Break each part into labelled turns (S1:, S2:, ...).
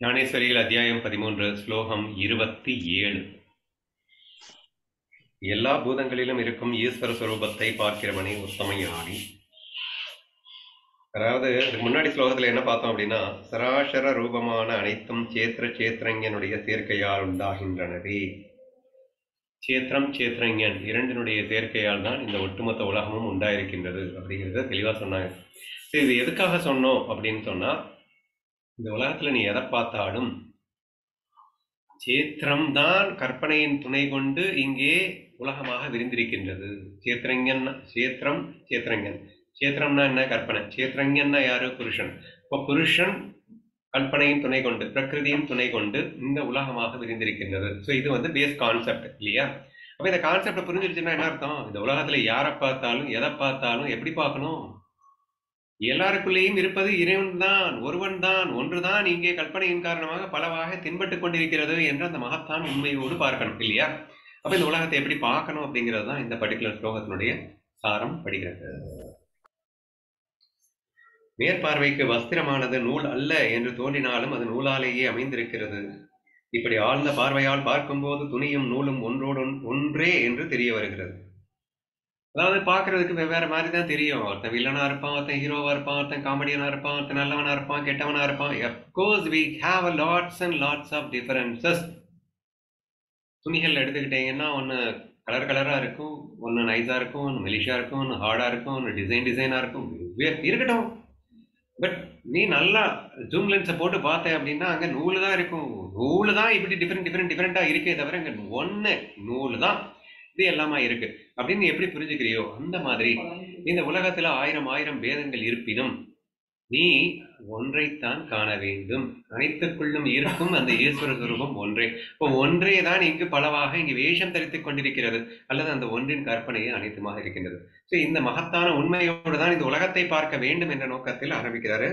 S1: ஞானேஸ்வரியில் அத்தியாயம் பதிமூன்று ஸ்லோகம் இருபத்தி ஏழு எல்லா பூதங்களிலும் இருக்கும் ஈஸ்வர சுரூபத்தை பார்க்கிறவனே உத்தம ஞானி அதாவது இதுக்கு முன்னாடி ஸ்லோகத்துல என்ன பார்த்தோம் அப்படின்னா சராசர ரூபமான அனைத்தும் சேத்திர சேத்திரஞனுடைய சேர்க்கையால் உண்டாகின்றனவே சேத்திரம் சேத்திரஞன் இரண்டினுடைய சேர்க்கையால் தான் இந்த ஒட்டுமொத்த உலகமும் உண்டாயிருக்கின்றது அப்படிங்கிறத தெளிவா சொன்னாங்க சரி, இது எதுக்காக சொன்னோம் அப்படின்னு சொன்னா இந்த உலகத்துல நீ எதை பார்த்தாலும் சேத்திரம் தான் கற்பனையின் துணை கொண்டு இங்கே உலகமாக விரிந்திருக்கின்றது சேத்திரங்கன் சேத்திரம் சேத்திரங்கன் சேத்திரம்னா என்ன கற்பனை சேத்திரங்கன்னா யாரு புருஷன் இப்போ புருஷன் கற்பனையின் துணை கொண்டு பிரகிருதியின் துணை கொண்டு இந்த உலகமாக விரிந்திருக்கின்றது ஸோ இது வந்து பேஸ் கான்செப்ட் இல்லையா அப்ப இந்த கான்செப்ட் புரிஞ்சிருச்சுன்னா என்ன அர்த்தம் இந்த உலகத்துல யாரை பார்த்தாலும் எதை பார்த்தாலும் எப்படி பார்க்கணும் எல்லாருக்குள்ளேயும் இருப்பது இறைவன் தான் ஒருவன் தான் ஒன்றுதான் இங்கே கற்பனையின் காரணமாக பலவாக தென்பட்டு கொண்டிருக்கிறது என்று அந்த மகத்தான் உண்மையோடு பார்க்கணும் இல்லையா அப்ப இந்த உலகத்தை எப்படி பார்க்கணும் அப்படிங்கிறது தான் இந்த பர்டிகுலர் ஸ்லோகத்தினுடைய சாரம் படுகிறது மேற்பார்வைக்கு வஸ்திரமானது நூல் அல்ல என்று தோன்றினாலும் அது நூலாலேயே அமைந்திருக்கிறது இப்படி ஆழ்ந்த பார்வையால் பார்க்கும்போது துணியும் நூலும் ஒன்றோடு ஒன்- ஒன்றே என்று தெரிய வருகிறது அதாவது பார்க்கிறதுக்கு வெவ்வேறு மாதிரி தான் தெரியும் ஒருத்தன் வில்லனா இருப்பான் ஒருத்தன் ஹீரோவா இருப்பான் ஒருத்தன் காமெடியனா இருப்பான் ஒருத்தன் நல்லவனா இருப்பான் கெட்டவனா இருப்பான் of course we have a lots and lots of differences துணிகள் எடுத்துக்கிட்டீங்கன்னா ஒன்று கலர் கலராக இருக்கும் ஒன்று நைஸாக இருக்கும் ஒன்று மெலிஷா இருக்கும் ஒன்று ஹார்டாக இருக்கும் ஒன்று டிசைன் டிசைனாக இருக்கும் வெவ்வேறு இருக்கட்டும் பட் நீ நல்லா ஜூம் லென்ஸை போட்டு பார்த்த அப்படின்னா அங்கே நூலு தான் இருக்கும் நூலு தான் இப்படி டிஃப்ரெண்ட் டிஃப்ரெண்ட் டிஃப்ரெண்ட்டாக இருக்கே தவிர இங்கே ஒன்று நூலு தான் இது எல்லாமா இருக்கு அப்படின்னு எப்படி புரிஞ்சுக்கிறியோ அந்த மாதிரி இந்த உலகத்துல ஆயிரம் ஆயிரம் பேதங்கள் இருப்பினும் நீ ஒன்றைத்தான் காண வேண்டும் அனைத்துக்குள்ளும் இருக்கும் அந்த ஈஸ்வர சுரூபம் ஒன்றே இப்போ ஒன்றே தான் இங்கு பலவாக இங்கு வேஷம் தரித்துக் கொண்டிருக்கிறது அல்லது அந்த ஒன்றின் கற்பனையே அனைத்துமாக இருக்கின்றது ஸோ இந்த மகத்தான உண்மையோடு தான் இந்த உலகத்தை பார்க்க வேண்டும் என்ற நோக்கத்தில் ஆரம்பிக்கிறாரு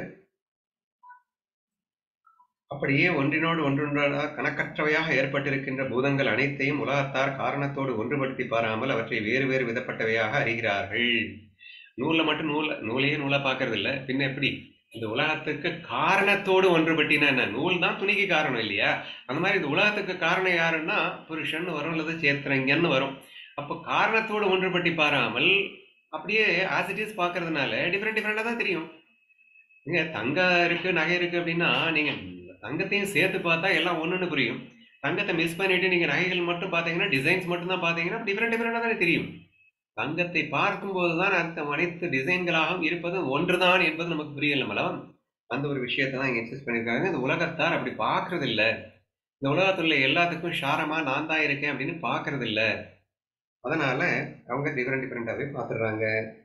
S1: அப்படியே ஒன்றினோடு ஒன்றொன்றாக கணக்கற்றவையாக ஏற்பட்டிருக்கின்ற பூதங்கள் அனைத்தையும் உலகத்தார் காரணத்தோடு ஒன்றுபடுத்தி பாராமல் அவற்றை வேறு வேறு விதப்பட்டவையாக அறிகிறார்கள் நூலை மட்டும் நூல நூலையே நூலா பார்க்கறது இல்ல பின்ன எப்படி இந்த உலகத்துக்கு காரணத்தோடு ஒன்றுபட்டினா என்ன நூல் தான் துணிக்கு காரணம் இல்லையா அந்த மாதிரி இந்த உலகத்துக்கு காரணம் யாருன்னா புருஷன் வரும் அல்லது சேத்திரங்கன்னு வரும் அப்போ காரணத்தோடு ஒன்றுபட்டி பாராமல் அப்படியே ஆசிட்டிஸ் பார்க்கறதுனால டிஃப்ரெண்ட் டிஃப்ரெண்டாக தான் தெரியும் நீங்க தங்கம் இருக்கு நகை இருக்கு அப்படின்னா நீங்க தங்கத்தையும் சேர்த்து பார்த்தா எல்லாம் ஒண்ணுன்னு புரியும் தங்கத்தை மிஸ் பண்ணிட்டு நீங்க நகைகள் மட்டும் பார்த்தீங்கன்னா டிசைன்ஸ் மட்டும் தான் பார்த்தீங்கன்னா டிஃப்ரெண்ட் டிஃப்ரெண்டாக தானே தெரியும் தங்கத்தை பார்க்கும்போது தான் அந்த அனைத்து டிசைன்களாகவும் இருப்பது ஒன்றுதான் என்பது நமக்கு புரியல மலம் அந்த ஒரு விஷயத்தை தான் இங்க இன்சிஸ்ட் பண்ணியிருக்காங்க இந்த உலகத்தார் அப்படி பார்க்கறது இல்ல இந்த உலகத்துல எல்லாத்துக்கும் ஷாரமா நான் தான் இருக்கேன் அப்படின்னு பார்க்கறது இல்ல அதனால அவங்க டிஃப்ரெண்ட் டிஃப்ரெண்டாவே பார்த்துடுறாங்க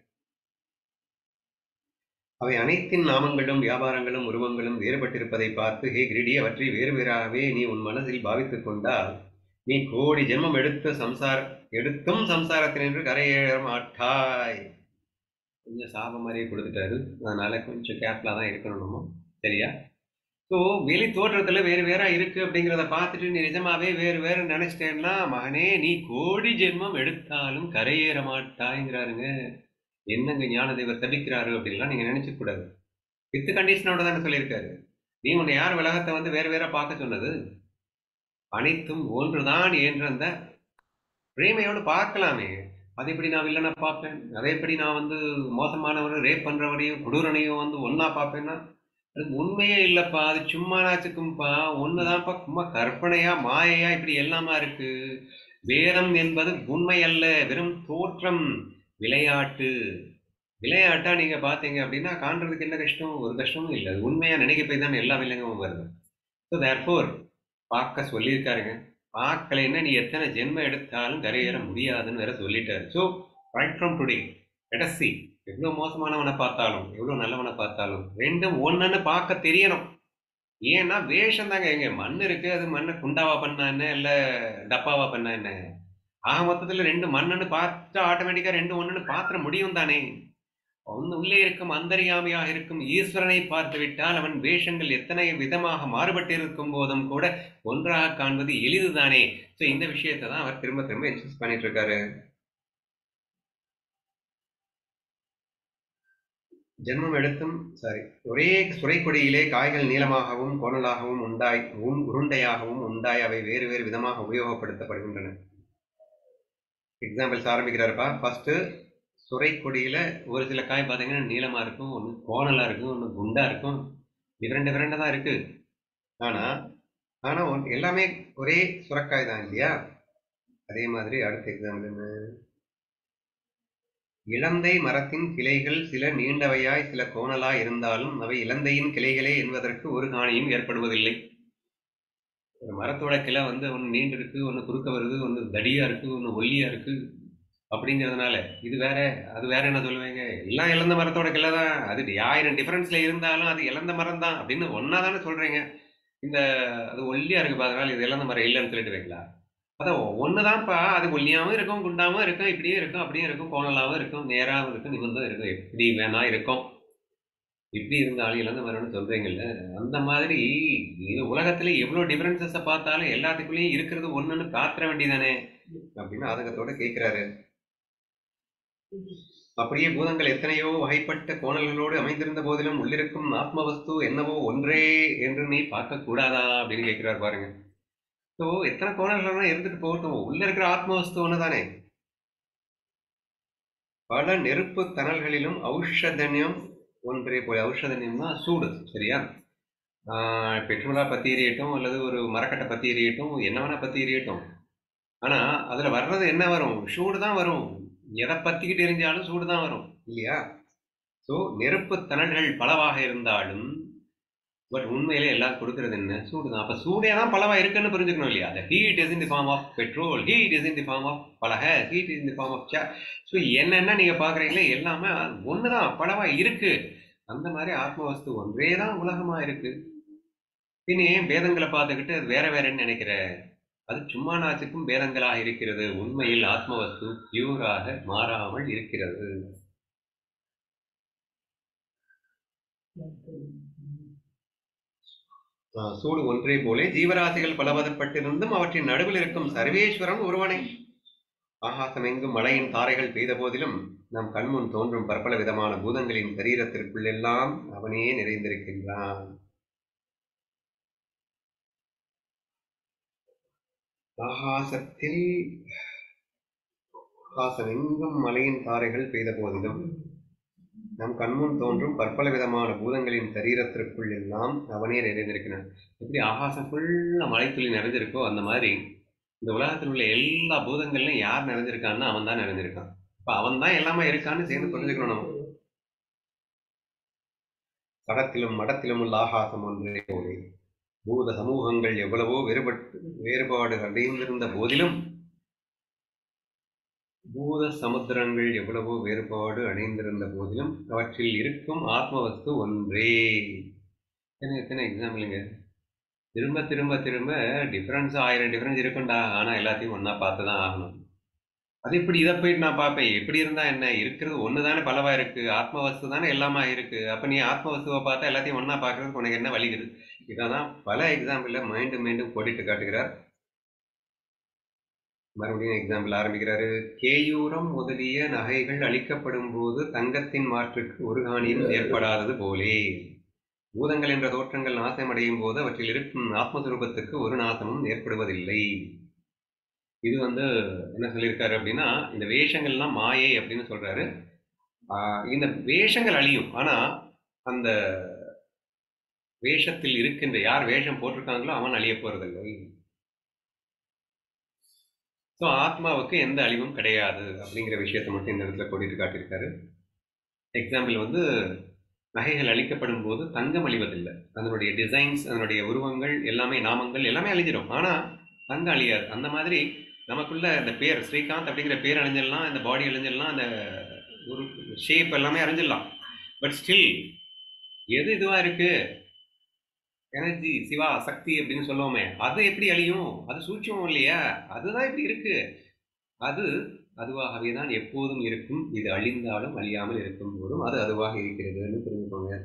S1: அவை அனைத்தின் நாமங்களும் வியாபாரங்களும் உருவங்களும் வேறுபட்டிருப்பதை பார்த்து ஹே கிரிடி அவற்றை வேறு வேறாகவே நீ உன் மனதில் பாவித்துக் கொண்டால் நீ கோடி ஜென்மம் எடுத்த சம்சார எடுத்தும் சம்சாரத்தினின்று கரையேற மாட்டாய் கொஞ்சம் சாபம் மாதிரியே கொடுத்துட்டாரு அதனால கொஞ்சம் கேர்ஃபுல்லா தான் இருக்கணும் நம்ம சரியா ஸோ வெளி தோற்றத்துல வேறு வேறா இருக்கு அப்படிங்கிறத பார்த்துட்டு நீ நிஜமாவே வேறு வேறு நினைச்சிட்டேன்னா மகனே நீ கோடி ஜென்மம் எடுத்தாலும் கரையேற மாட்டாய்ங்கிறாருங்க என்னங்க ஞானதேவர் தவிக்கிறாரு அப்படின்லாம் நீங்க நினைச்சுக்க கூடாது வித்து கண்டிஷனோட தானே சொல்லியிருக்காரு நீ உன்னை யார் உலகத்தை வந்து வேற வேற பார்க்க சொன்னது அனைத்தும் ஒன்றுதான் என்ற அந்த பிரேமையோடு பார்க்கலாமே அதை எப்படி நான் வில்லனை பார்ப்பேன் அதை எப்படி நான் வந்து மோசமானவரை ரேப் பண்றவனையும் கொடூரனையும் வந்து ஒன்னா பார்ப்பேன்னா அது உண்மையே இல்லப்பா அது சும்மா நாச்சுக்கும்பா ஒண்ணுதான்ப்பா சும்மா கற்பனையா மாயையா இப்படி எல்லாமா இருக்கு வேதம் என்பது உண்மை அல்ல வெறும் தோற்றம் விளையாட்டு விளையாட்டா நீங்க பாத்தீங்க அப்படின்னா காண்றதுக்கு என்ன கஷ்டம் ஒரு கஷ்டமும் இல்லை அது உண்மையா நினைக்க போய் தான் எல்லா வில்லங்கமும் வருது ஸோ தேர்ஃபோர் பார்க்க சொல்லியிருக்காருங்க பார்க்கலைன்னா நீ எத்தனை ஜென்மம் எடுத்தாலும் கரையேற முடியாதுன்னு வேற சொல்லிட்டாரு ஸோ ரைட் ஃப்ரம் டுடே சி எவ்வளோ மோசமானவனை பார்த்தாலும் எவ்வளோ நல்லவனை பார்த்தாலும் ரெண்டும் ஒன்றுன்னு பார்க்க தெரியணும் ஏன்னா வேஷம் தாங்க எங்க மண் இருக்கு அது மண்ணை குண்டாவா பண்ணா என்ன இல்லை டப்பாவா பண்ணா என்ன ஆக மொத்தத்தில் ரெண்டு மண்ணுன்னு பார்த்தா ஆட்டோமேட்டிக்காக ரெண்டு ஒன்றுன்னு பாத்திர முடியும் தானே அவன் உள்ளே இருக்கும் அந்தரியாமையாக இருக்கும் ஈஸ்வரனை பார்த்து விட்டால் அவன் வேஷங்கள் எத்தனை விதமாக மாறுபட்டிருக்கும் போதும் கூட ஒன்றாக காண்பது எளிதுதானே ஸோ இந்த விஷயத்தை தான் அவர் திரும்ப திரும்ப இன்சிஸ்ட் பண்ணிட்டு இருக்காரு ஜென்மம் எடுத்தும் சாரி ஒரே சுரைக்கொடியிலே காய்கள் நீளமாகவும் கோணலாகவும் உண்டாய் உன் உருண்டையாகவும் உண்டாய் அவை வேறு வேறு விதமாக உபயோகப்படுத்தப்படுகின்றன எக்ஸாம்பிள்ஸ் ஆரம்பிக்கிறாருப்பா ஃபர்ஸ்ட் சுரைக்கொடியில ஒரு சில காய் பார்த்தீங்கன்னா நீளமா இருக்கும் ஒன்று கோணலா இருக்கும் ஒன்று குண்டா இருக்கும் டிஃப்ரெண்ட் டிஃப்ரெண்டாக தான் இருக்கு ஆனா ஆனா ஒன்- எல்லாமே ஒரே சுரக்காய் தான் இல்லையா அதே மாதிரி அடுத்த எக்ஸாம்பிள் என்ன இளந்தை மரத்தின் கிளைகள் சில நீண்டவையாய் சில கோணலாய் இருந்தாலும் அவை இளந்தையின் கிளைகளே என்பதற்கு ஒரு காணியும் ஏற்படுவதில்லை ஒரு மரத்தோட கிளை வந்து ஒன்று நீண்டு இருக்கு ஒன்று குறுக்க வருது ஒன்று தடியா இருக்கு ஒன்று ஒல்லியா இருக்கு அப்படிங்கிறதுனால இது வேற அது வேற என்ன சொல்லுவீங்க எல்லாம் இழந்த மரத்தோட கிளை தான் அது ஆயிரம் டிஃபரன்ஸ்ல இருந்தாலும் அது இழந்த மரம் தான் அப்படின்னு ஒன்னா தானே சொல்றீங்க இந்த அது ஒல்லியா இருக்கு அதனால இது இழந்த மரம் இல்லைன்னு சொல்லிட்டு வைங்களா அதான் ஒண்ணுதான்ப்பா அது ஒல்லியாவும் இருக்கும் குண்டாவும் இருக்கும் இப்படியும் இருக்கும் அப்படியும் இருக்கும் கோணலாவும் இருக்கும் நேராவும் இருக்கும் நிமிர்ந்தும் இருக்கும் எப்படி வேணா இருக்கும் இப்படி இருந்தாலும் இழந்த மரம்னு சொல்றீங்கல்ல அந்த மாதிரி இது உலகத்துல எவ்வளவு டிஃபரன்சஸ பார்த்தாலும் எல்லாத்துக்குள்ளேயும் இருக்கிறது ஒண்ணுன்னு காத்துற வேண்டியதானே அப்படின்னு ஆதங்கத்தோட கேட்கிறாரு அப்படியே பூதங்கள் எத்தனையோ வகைப்பட்ட கோணல்களோடு அமைந்திருந்த போதிலும் உள்ளிருக்கும் ஆத்மவஸ்து என்னவோ ஒன்றே என்று நீ பார்க்க கூடாதா அப்படின்னு கேட்கிறார் பாருங்க ஸோ எத்தனை கோணல்கள்லாம் இருந்துட்டு போகட்டும் உள்ள இருக்கிற ஆத்மவஸ்து ஒண்ணுதானே பல நெருப்பு தணல்களிலும் ஔஷதன்யம் ஒன்றே போல ஔஷதன்யம்னா சூடு சரியா ஆஹ் பெட்ரோலா பத்தி எரியட்டும் அல்லது ஒரு மரக்கட்டை பத்தி எரியட்டும் என்ன வேணா பத்தி எரியட்டும் ஆனா அதுல வர்றது என்ன வரும் சூடு தான் வரும் எதை பத்திக்கிட்டு எரிஞ்சாலும் சூடு தான் வரும் இல்லையா ஸோ நெருப்பு தணல்கள் பலவாக இருந்தாலும் பட் உண்மையிலே எல்லாம் கொடுக்கறது என்ன சூடு தான் அப்ப சூடே தான் பலவா இருக்குன்னு புரிஞ்சுக்கணும் இல்லையா the heat is in the form of petrol heat is in the form of பலக heat is in the form of cha so என்னென்ன நீங்க பாக்குறீங்களே எல்லாமே ஒண்ணுதான் பலவா இருக்கு அந்த மாதிரி ஆத்மவஸ்து ஒன்றே தான் உலகமா இருக்கு பின்ன ஏன் பேதங்களை பார்த்துக்கிட்டு அது வேற வேறன்னு நினைக்கிற அது சும்மா நாச்சுக்கும் பேதங்களாக இருக்கிறது உண்மையில் ஆத்மவஸ்து பியூராக மாறாமல் இருக்கிறது ஆஹ் சூடு ஒன்றே போலே ஜீவராசிகள் பலவதப்பட்டிருந்தும் அவற்றின் நடுவில் இருக்கும் சர்வேஸ்வரன் ஒருவனே ஆகாசம் எங்கும் மழையின் தாரைகள் பெய்த போதிலும் நம் கண்முன் தோன்றும் பற்பல விதமான பூதங்களின் சரீரத்திற்குள்ளெல்லாம் அவனே நிறைந்திருக்கின்றான் ஆகாசத்தில் ஆகாசம் எங்கும் மலையின் தாரைகள் பெய்த போதிலும் நம் கண்முன் தோன்றும் பற்பல விதமான பூதங்களின் சரீரத்திற்குள் எல்லாம் அவனே நிறைந்திருக்கிறான் எப்படி ஆகாசம் ஃபுல்லா மலைத்துளி நிறைஞ்சிருக்கோ அந்த மாதிரி இந்த உலகத்தில் உள்ள எல்லா பூதங்கள்லையும் யார் நிறைஞ்சிருக்கான்னா அவன் தான் நிறைஞ்சிருக்கான் இப்ப அவன் தான் எல்லாமே இருக்கான்னு சேர்ந்து புரிஞ்சுக்கணும் நம்ம சடத்திலும் மடத்திலும் உள்ள ஆகாசம் ஒன்றே போலே பூத சமூகங்கள் எவ்வளவோ வேறுபட்டு வேறுபாடு அடைந்திருந்த போதிலும் பூத சமுத்திரங்கள் எவ்வளவோ வேறுபாடு அடைந்திருந்த போதிலும் அவற்றில் இருக்கும் ஆத்மவஸ்து ஒன்றே எத்தனை எத்தனை எக்ஸாம்பிளுங்க திரும்ப திரும்ப திரும்ப டிஃபரன்ஸ் ஆயிரம் டிஃபரன்ஸ் இருக்கும்டா ஆனா எல்லாத்தையும் ஒண்ணா பார்த்து தான் ஆகணும் அது எப்படி இதை போயிட்டு நான் பார்ப்பேன் எப்படி இருந்தா என்ன இருக்கிறது ஒன்று தானே பலவா இருக்கு ஆத்மவஸ்து தானே எல்லாமா இருக்கு அப்ப நீ ஆத்மவஸ்துவை பார்த்தா எல்லாத்தையும் ஒண்ணா பார்க்கறதுக்கு உனக்கு என்ன வலிக்குது இதான் பல எக்ஸாம்பிள்ல மீண்டும் மீண்டும் கோடிட்டு காட்டுகிறார் மறுபடியும் எக்ஸாம்பிள் ஆரம்பிக்கிறாரு கேயூரம் முதலிய நகைகள் அளிக்கப்படும் போது தங்கத்தின் மாற்றுக்கு ஒரு காணியும் ஏற்படாதது போலே பூதங்கள் என்ற தோற்றங்கள் நாசமடையும் போது அவற்றில் இருக்கும் ஆத்மஸ்வரூபத்துக்கு ஒரு நாசமும் ஏற்படுவதில்லை இது வந்து என்ன சொல்லியிருக்காரு அப்படின்னா இந்த வேஷங்கள்லாம் மாயை அப்படின்னு சொல்றாரு ஆஹ் இந்த வேஷங்கள் அழியும் ஆனா அந்த வேஷத்தில் இருக்கின்ற யார் வேஷம் போட்டிருக்காங்களோ அவன் அழிய போறதில்லை ஸோ ஆத்மாவுக்கு எந்த அழிவும் கிடையாது அப்படிங்கிற விஷயத்தை மட்டும் இந்த இடத்துல கோடிட்டு காட்டியிருக்காரு எக்ஸாம்பிள் வந்து நகைகள் அழிக்கப்படும் போது தங்கம் அழிவதில்லை அதனுடைய டிசைன்ஸ் அதனுடைய உருவங்கள் எல்லாமே நாமங்கள் எல்லாமே அழிஞ்சிடும் ஆனா தங்கம் அழியாது அந்த மாதிரி நமக்குள்ள இந்த பேர் ஸ்ரீகாந்த் அப்படிங்கிற பேர் அழிஞ்சிடலாம் இந்த பாடி அழிஞ்சிடலாம் அந்த ஒரு ஷேப் எல்லாமே அழிஞ்சிடலாம் பட் ஸ்டில் எது இதுவா இருக்கு எனர்ஜி சிவா சக்தி அப்படின்னு சொல்லுவோமே அது எப்படி அழியும் அது சூட்சமம் இல்லையா அதுதான் இப்படி இருக்கு அது அதுவாகவே தான் எப்போதும் இருக்கும் இது அழிந்தாலும் அழியாமல் இருக்கும் போதும் அது அதுவாக இருக்கிறதுன்னு புரிஞ்சுக்கோங்க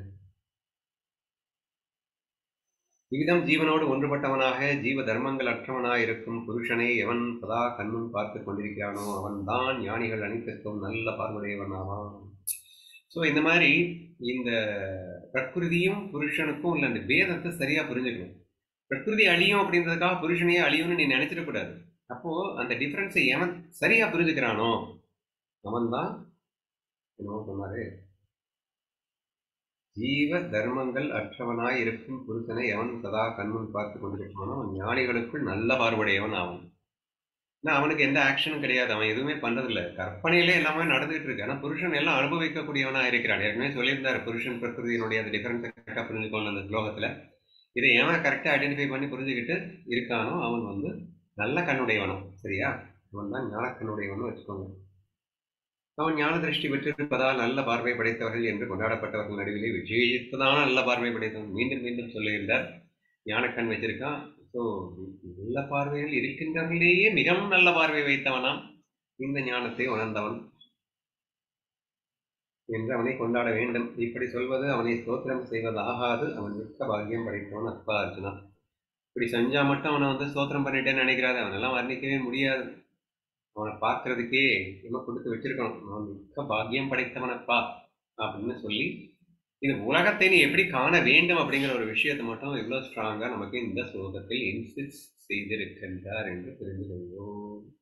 S1: இவ்விதம் ஜீவனோடு ஒன்றுபட்டவனாக ஜீவ தர்மங்கள் அற்றவனாய் இருக்கும் புருஷனை எவன் சதா கண்ணும் பார்த்து கொண்டிருக்கிறானோ அவன் தான் ஞானிகள் அனைத்திற்கும் நல்ல பார்வையுடையவன் ஆவான் ஸோ இந்த மாதிரி இந்த பிரகிருதியும் புருஷனுக்கும் உள்ள அந்த பேதத்தை சரியா புரிஞ்சுக்கணும் பிரகிருதி அழியும் அப்படின்றதுக்காக புருஷனையே அழியும்னு நீ நினைச்சிடக்கூடாது அப்போ அந்த டிஃபரன்ஸை எவன் சரியா புரிஞ்சுக்கிறானோ அவன் தான் என்னவோ சொன்னாரு ஜீவ தர்மங்கள் அற்றவனாய் இருக்கும் புருஷனை எவன் சதா கண்முன் பார்த்து கொண்டிருக்கானோ அவன் ஞானிகளுக்குள் நல்ல பார்வையுடையவன் ஆவன் ஏன்னா அவனுக்கு எந்த ஆக்ஷனும் கிடையாது அவன் எதுவுமே பண்றதில்ல கற்பனையிலே எல்லாமே நடந்துகிட்டு இருக்கு ஆனா புருஷன் எல்லாம் அனுபவிக்கக்கூடியவனா இருக்கிறான் ஏற்கனவே சொல்லியிருந்தாரு புருஷன் பிரகிருதியினுடைய அந்த டிஃபரன்ஸை கரெக்டாக புரிஞ்சுக்கணும் அந்த ஸ்லோகத்துல இதை எவன் கரெக்டாக ஐடென்டிஃபை பண்ணி புரிஞ்சுக்கிட்டு இருக்கானோ அவன் வந்து நல்ல கண்ணுடையவனும் சரியா அவன் தான் ஞான கண்ணுடையவனும் வச்சுக்கோங்க அவன் ஞான திருஷ்டி பெற்றிருப்பதால் நல்ல பார்வை படைத்தவர்கள் என்று கொண்டாடப்பட்டவர்கள் நடுவிலே விசேஷித்ததான நல்ல பார்வை படைத்தவன் மீண்டும் மீண்டும் சொல்லுகின்றார் ஞானக்கண் வச்சிருக்கான் ஸோ நல்ல பார்வைகள் இருக்கின்றவர்களேயே மிகவும் நல்ல பார்வை வைத்தவனாம் இந்த ஞானத்தை உணர்ந்தவன் என்று அவனை கொண்டாட வேண்டும் இப்படி சொல்வது அவனை ஸ்தோத்திரம் செய்வதாகாது அவன் மிக்க பாக்கியம் படைத்தவன் அப்பா அர்ஜுனா இப்படி செஞ்சா மட்டும் அவனை வந்து ஸ்தோத்திரம் பண்ணிட்டேன்னு நினைக்கிறாரு அவனெல்லாம் வர்ணிக்கவே முடியாது அவனை பார்க்கறதுக்கே இன்னும் கொடுத்து வச்சிருக்கணும் அவன் மிக்க பாக்கியம் படைத்தவனப்பா அப்படின்னு சொல்லி இது உலகத்தை நீ எப்படி காண வேண்டும் அப்படிங்கிற ஒரு விஷயத்தை மட்டும் இவ்வளவு ஸ்ட்ராங்கா நமக்கு இந்த ஸ்லோகத்தில் இன்சிஸ்ட் செய்திருக்கின்றார் என்று தெரிந்து கொள்வோம்